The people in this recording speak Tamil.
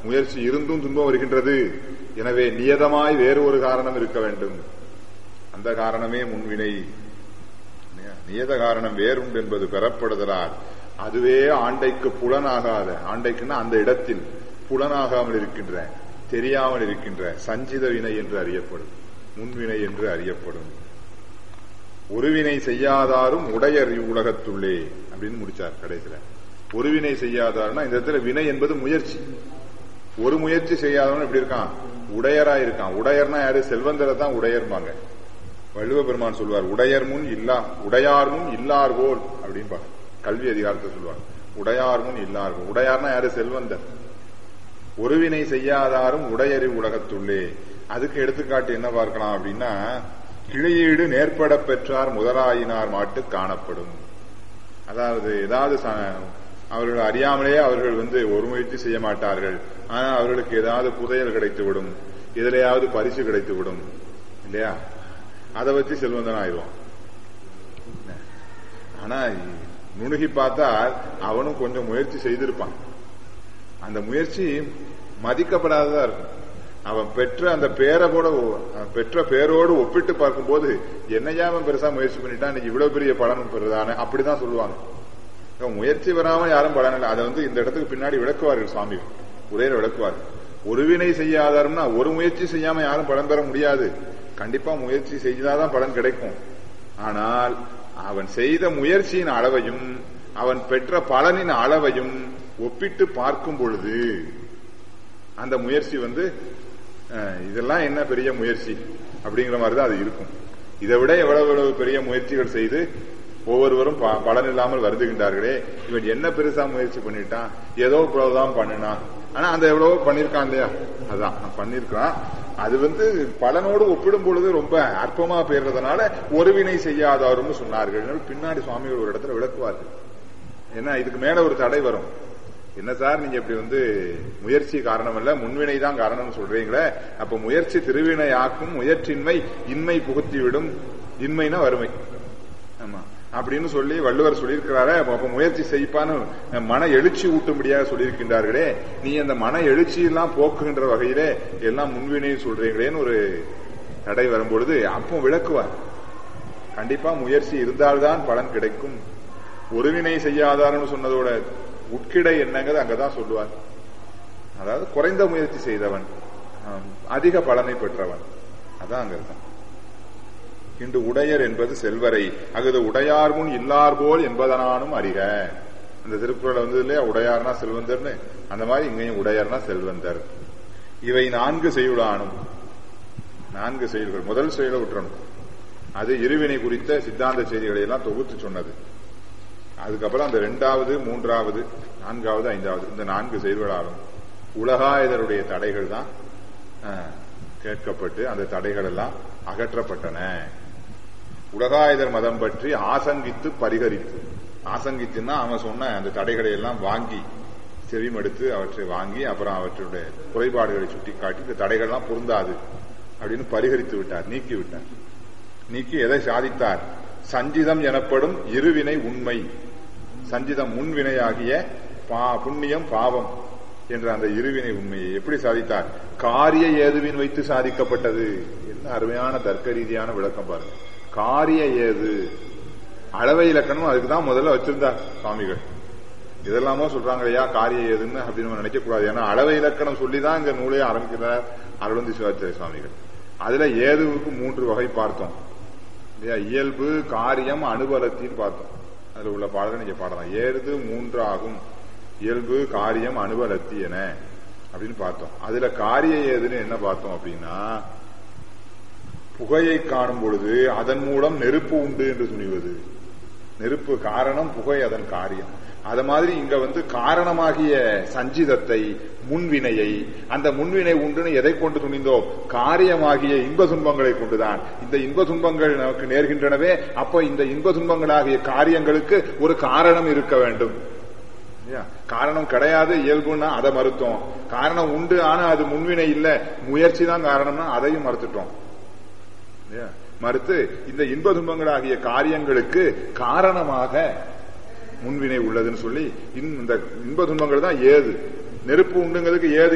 முயற்சி இருந்தும் துன்பம் வருகின்றது எனவே நியதமாய் வேறு ஒரு காரணம் இருக்க வேண்டும் அந்த காரணமே முன்வினை நியத காரணம் வேறுண்டு என்பது பெறப்படுதலால் அதுவே ஆண்டைக்கு புலனாகாத ஆண்டைக்குன்னா அந்த இடத்தில் புலனாகாமல் இருக்கின்ற தெரியாமல் இருக்கின்ற சஞ்சித வினை என்று அறியப்படும் முன்வினை என்று அறியப்படும் ஒருவினை செய்யாதாரும் உடையர் உலகத்துள்ளே அப்படின்னு முடிச்சார் கடைசியில ஒருவினை செய்யாதாருன்னா இந்த இடத்துல வினை என்பது முயற்சி ஒரு முயற்சி செய்யாதவன் எப்படி இருக்கான் உடையரா இருக்கான் உடையர்னா யாரு செல்வந்தரை தான் உடையர்பாங்க வள்ளுவ பெருமான் சொல்வார் உடையர் முன் இல்லா உடையார் முன் இல்லார் போல் அப்படின்பாங்க கல்வி அதிகாரத்தை சொல்லுவார் உடையார் முன் இல்லார் போல் உடையார்னா யாரு செல்வந்தர் ஒருவினை செய்யாதாரும் உடையறி உலகத்துள்ளே அதுக்கு எடுத்துக்காட்டு என்ன பார்க்கலாம் அப்படின்னா கிளியீடு நேர்பட பெற்றார் முதலாயினார் மாட்டு காணப்படும் அதாவது ஏதாவது அவர்கள் அறியாமலே அவர்கள் வந்து ஒரு முயற்சி செய்ய மாட்டார்கள் ஆனா அவர்களுக்கு ஏதாவது புதையல் கிடைத்துவிடும் எதிலையாவது பரிசு கிடைத்துவிடும் இல்லையா அதை வச்சு செல்வந்தன் ஆயிடுவான் ஆனா நுணுகி பார்த்தா அவனும் கொஞ்சம் முயற்சி செய்திருப்பான் அந்த முயற்சி மதிக்கப்படாததா இருக்கும் அவன் பெற்ற அந்த பேரை கூட பெற்ற பேரோடு ஒப்பிட்டு பார்க்கும்போது என்னையா அவன் பெருசா முயற்சி பண்ணிட்டான் இன்னைக்கு இவ்வளவு பெரிய பலன் பெறுதானே அப்படிதான் சொல்லுவாங்க முயற்சி வராம யாரும் பலன் இல்லை அதை வந்து இந்த இடத்துக்கு பின்னாடி விளக்குவார்கள் சுவாமி உரையில விளக்குவார்கள் ஒருவினை செய்யாதாருன்னா ஒரு முயற்சி செய்யாம யாரும் பலன் பெற முடியாது கண்டிப்பா முயற்சி செய்தாதான் பலன் கிடைக்கும் ஆனால் அவன் செய்த முயற்சியின் அளவையும் அவன் பெற்ற பலனின் அளவையும் ஒப்பிட்டு பார்க்கும் பொழுது அந்த முயற்சி வந்து இதெல்லாம் என்ன பெரிய முயற்சி அப்படிங்கிற மாதிரி தான் அது இருக்கும் இதை விட எவ்வளவு எவ்வளவு பெரிய முயற்சிகள் செய்து ஒவ்வொருவரும் பலன் இல்லாமல் வருதுகின்றார்களே இவன் என்ன பெருசா முயற்சி பண்ணிட்டான் ஏதோ இவ்வளவுதான் பண்ணினான் ஆனா அந்த எவ்வளவோ பண்ணிருக்கான் இல்லையா அதான் பண்ணிருக்கான் அது வந்து பலனோடு ஒப்பிடும் பொழுது ரொம்ப அற்பமா பெயர்றதுனால ஒருவினை செய்யாதவரும் சொன்னார்கள் பின்னாடி சுவாமிகள் ஒரு இடத்துல விளக்குவார்கள் ஏன்னா இதுக்கு மேல ஒரு தடை வரும் என்ன சார் நீங்க இப்படி வந்து முயற்சி காரணம் இல்ல முன்வினை தான் காரணம் சொல்றீங்களே அப்ப முயற்சி திருவினை ஆக்கும் முயற்சின்மை இன்மை புகுத்திவிடும் இன்மைனா வறுமை ஆமா அப்படின்னு சொல்லி வள்ளுவர் சொல்லியிருக்கிறாரு அப்ப முயற்சி செய்ப்பான்னு மன எழுச்சி ஊட்டும்படியாக சொல்லியிருக்கின்றார்களே நீ அந்த மன எழுச்சி எல்லாம் போக்குகின்ற வகையிலே எல்லாம் முன்வினை சொல்றீங்களேன்னு ஒரு தடை வரும்பொழுது அப்போ விளக்குவார் கண்டிப்பா முயற்சி இருந்தால்தான் பலன் கிடைக்கும் ஒருவினை செய்யாதார்னு சொன்னதோட உட்கிடை என்னங்கிறது அங்கதான் சொல்லுவார் அதாவது குறைந்த முயற்சி செய்தவன் அதிக பலனை பெற்றவன் அதான் அங்க இருக்கான் இன்று உடையர் என்பது செல்வரை அகுது உடையார் முன் இல்லார் போல் என்பதனானும் அறிக அந்த திருக்குறள் வந்து இல்லையா உடையார்னா செல்வந்தர்னு அந்த மாதிரி இங்கேயும் உடையார்னா செல்வந்தர் இவை நான்கு செய்யுளானும் நான்கு செயல்கள் முதல் செயலை விட்டுறணும் அது இருவினை குறித்த சித்தாந்த செய்திகளை எல்லாம் தொகுத்து சொன்னது அதுக்கப்புறம் அந்த ரெண்டாவது மூன்றாவது நான்காவது ஐந்தாவது இந்த நான்கு செயல்களாலும் உலகாயுதருடைய தடைகள் தான் கேட்கப்பட்டு அந்த தடைகள் எல்லாம் அகற்றப்பட்டன உலகாயுதர் மதம் பற்றி ஆசங்கித்து பரிகரித்து ஆசங்கித்துன்னா அவன் சொன்ன அந்த தடைகளை எல்லாம் வாங்கி செவிமடுத்து அவற்றை வாங்கி அப்புறம் அவற்றுடைய குறைபாடுகளை சுட்டிக்காட்டி இந்த தடைகள்லாம் பொருந்தாது அப்படின்னு பரிகரித்து விட்டார் நீக்கி விட்டார் நீக்கி எதை சாதித்தார் சஞ்சிதம் எனப்படும் இருவினை உண்மை சஞ்சிதம் முன்வினையாகிய பா புண்ணியம் பாவம் என்ற அந்த இருவினை உண்மையை எப்படி சாதித்தார் காரிய ஏதுவின் வைத்து சாதிக்கப்பட்டது என்ன அருமையான தர்க்க ரீதியான விளக்கம் பாருங்க காரிய ஏது அளவை இலக்கணம் அதுக்கு தான் முதல்ல வச்சிருந்தார் சுவாமிகள் இதெல்லாமோ சொல்றாங்க ஐயா காரிய ஏதுன்னு அப்படின்னு நினைக்க கூடாது ஏன்னா அளவை இலக்கணம் சொல்லிதான் இந்த நூலையை ஆரம்பிக்கிறார் அருளந்தி சிவாச்சாரிய சுவாமிகள் அதுல ஏதுவுக்கு மூன்று வகை பார்த்தோம் இல்லையா இயல்பு காரியம் அனுபலத்தின்னு பார்த்தோம் அதுல உள்ள பாடலை நீங்க பாடலாம் ஏது மூன்று ஆகும் இயல்பு காரியம் அனுபலத்தி என அப்படின்னு பார்த்தோம் அதுல காரிய ஏதுன்னு என்ன பார்த்தோம் அப்படின்னா புகையை காணும் பொழுது அதன் மூலம் நெருப்பு உண்டு என்று துணிவது நெருப்பு காரணம் புகை அதன் காரியம் அத மாதிரி இங்க வந்து காரணமாகிய சஞ்சிதத்தை முன்வினையை அந்த முன்வினை உண்டுன்னு எதை கொண்டு துணிந்தோம் காரியமாகிய இன்ப துன்பங்களை கொண்டுதான் இந்த இன்ப துன்பங்கள் நமக்கு நேர்கின்றனவே அப்ப இந்த இன்ப துன்பங்களாகிய காரியங்களுக்கு ஒரு காரணம் இருக்க வேண்டும் காரணம் கிடையாது இயல்புன்னா அதை மறுத்தோம் காரணம் உண்டு ஆனா அது முன்வினை இல்ல முயற்சி தான் காரணம்னா அதையும் மறுத்துட்டோம் மறுத்து இந்த இன்ப துன்பங்களாகிய காரியங்களுக்கு காரணமாக முன்வினை உள்ளதுன்னு சொல்லி இந்த இன்ப துன்பங்கள் தான் ஏது நெருப்பு உண்டுங்கிறதுக்கு ஏது